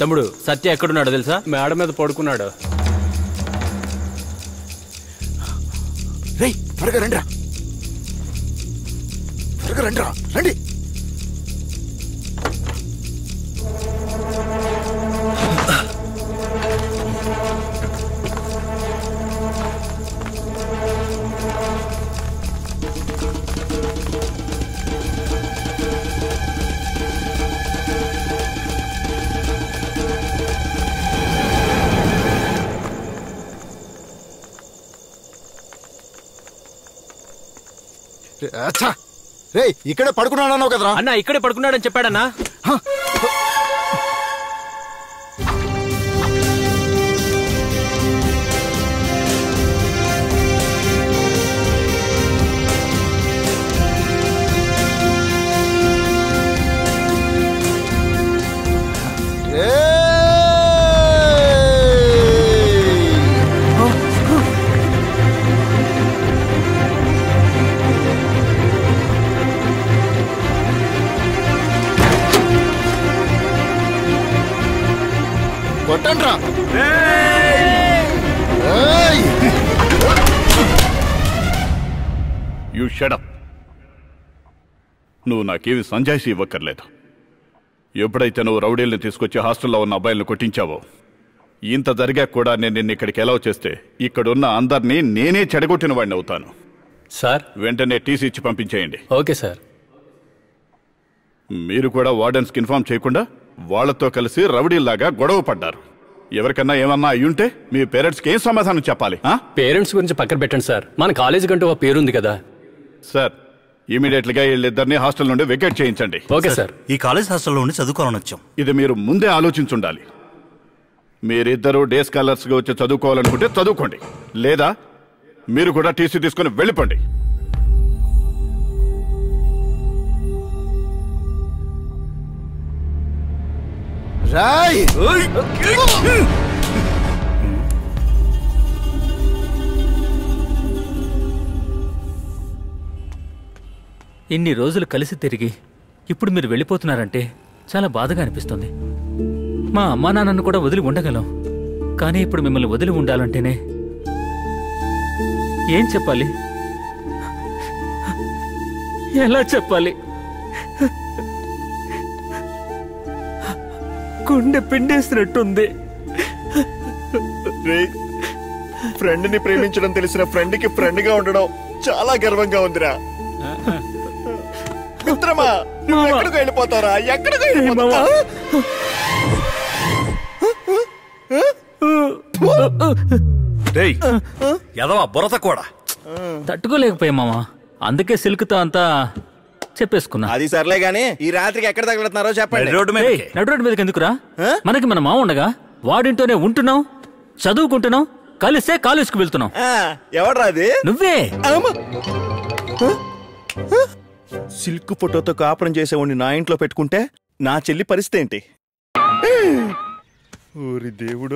తమ్ముడు సత్య ఎక్కడున్నాడో తెలుసా మేడ మీద పడుకున్నాడు రేయ్ త్వరగా రండిరా త్వరగా రండిరా రండి అచ్చా రేయ్ ఇక్కడే పడుకున్నాడన్నావు కదరా అన్న ఇక్కడే పడుకున్నాడని చెప్పాడన్నా కొట్టండ్రా యూ షడప్ నువ్వు నాకేమి సంజాయిషి ఇవ్వక్కర్లేదు ఎప్పుడైతే నువ్వు రౌడీల్ని తీసుకొచ్చి హాస్టల్లో ఉన్న అబ్బాయిలను కొట్టించావో ఇంత జరిగా కూడా నేను నిన్ను ఇక్కడికి ఎలా చేస్తే ఇక్కడున్న అందరినీ నేనే చెడగొట్టిన వాడిని అవుతాను సార్ వెంటనే టీసీ ఇచ్చి పంపించేయండి ఓకే సార్ మీరు కూడా వార్డెన్స్కి ఇన్ఫార్మ్ చేయకుండా వాళ్ళతో కలిసి రౌడీల్లాగా గొడవ పడ్డారు ఎవరికన్నా ఏమన్నా అయ్యుంటే మీ పేరెంట్స్కి ఏం సమాధానం చెప్పాలి ఆ? పేరెంట్స్ గురించి పక్కన పెట్టండి సార్ మన కాలేజీ కంటూ ఒక పేరుంది కదా సార్ ఇమీడియట్గా వీళ్ళిద్దరిని హాస్టల్ నుండి వెకేట్ చేయించండి ఓకే సార్ ఈ కాలేజ్ హాస్టల్లో ఉండి చదువుకోవాలని వచ్చాం ఇది మీరు ముందే ఆలోచించుండాలి మీరిద్దరూ డే స్కాలర్స్గా వచ్చి చదువుకోవాలనుకుంటే చదువుకోండి లేదా మీరు కూడా టీసీ తీసుకుని వెళ్ళిపోండి రాయ్ ఇన్ని రోజులు కలిసి తిరిగి ఇప్పుడు మీరు వెళ్ళిపోతున్నారంటే చాలా బాధగా అనిపిస్తుంది మా అమ్మా నాన్నను కూడా వదిలి ఉండగలం కానీ ఇప్పుడు మిమ్మల్ని వదిలి ఉండాలంటేనే ఏం చెప్పాలి ఎలా చెప్పాలి గుండె పిండేసినట్టుంది ఫ్రెండ్ ని ప్రేమించడం తెలిసిన ఫ్రెండ్ కి ఫ్రెండ్ గా ఉండడం చాలా గర్వంగా ఉందిరా మిత్రమా నువ్వు ఎక్కడికి వెళ్ళిపోతారా ఎక్కడికి వెళ్ళిపోతావా రేయ్ ఎదవా బురత కూడా తట్టుకోలేకపోయా మామ అందుకే సిల్క్తో అంతా చెప్పేసుకున్నా అది సర్లే గానీ ఈ రాత్రికి ఎక్కడ తగులుతున్నారో చెప్పండి రోడ్డు ఏయ్, మీద నడు రోడ్డు మీదకి ఎందుకురా మనకి మన మామ ఉండగా వాడింటోనే ఉంటున్నాం చదువుకుంటున్నాం కలిసే కాలేజ్కి వెళ్తున్నాం ఎవడ్రా అది నువ్వే సిల్క్ ఫోటోతో కాపురం చేసేవాడిని నా ఇంట్లో పెట్టుకుంటే నా చెల్లి పరిస్థితి ఏంటి ఓరి దేవుడు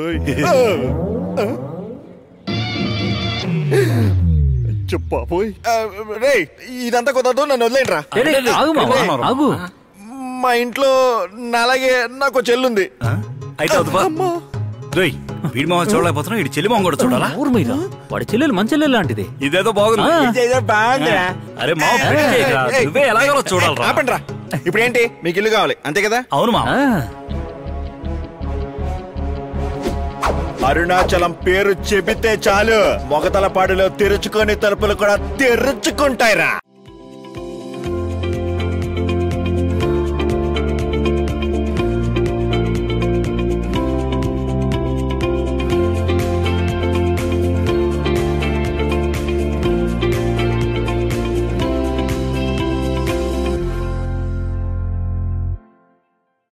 చెప్పాపోయ్ రే ఇదంతా కుదరదు నన్ను వదిలేంట్రా ఏరే, ఆగు మామ ఆగు మా ఇంట్లో నాలాగే నాకు చెల్లుంది అయితే వద్దు బా. రేయ్ వీడి మొహం చూడలేకపోతున్నావు వీడి చెల్లి మొహం కూడా చూడాలా ఊరు మీద వాడి చెల్లెలు మన చెల్లెలు లాంటిది ఇదేదో బాగుంది ఆ. బాగుందిరా అరే మా నువ్వే ఎలాగో చూడాలరా ఆపండ్రా ఇప్పుడు ఏంటి మీకు ఇల్లు కావాలి అంతే కదా అవును మా ఆ, అరుణాచలం పేరు చెబితే చాలు మొగతలపాడులో తెరుచుకొని తలుపులు కూడా తెరుచుకుంటాయిరా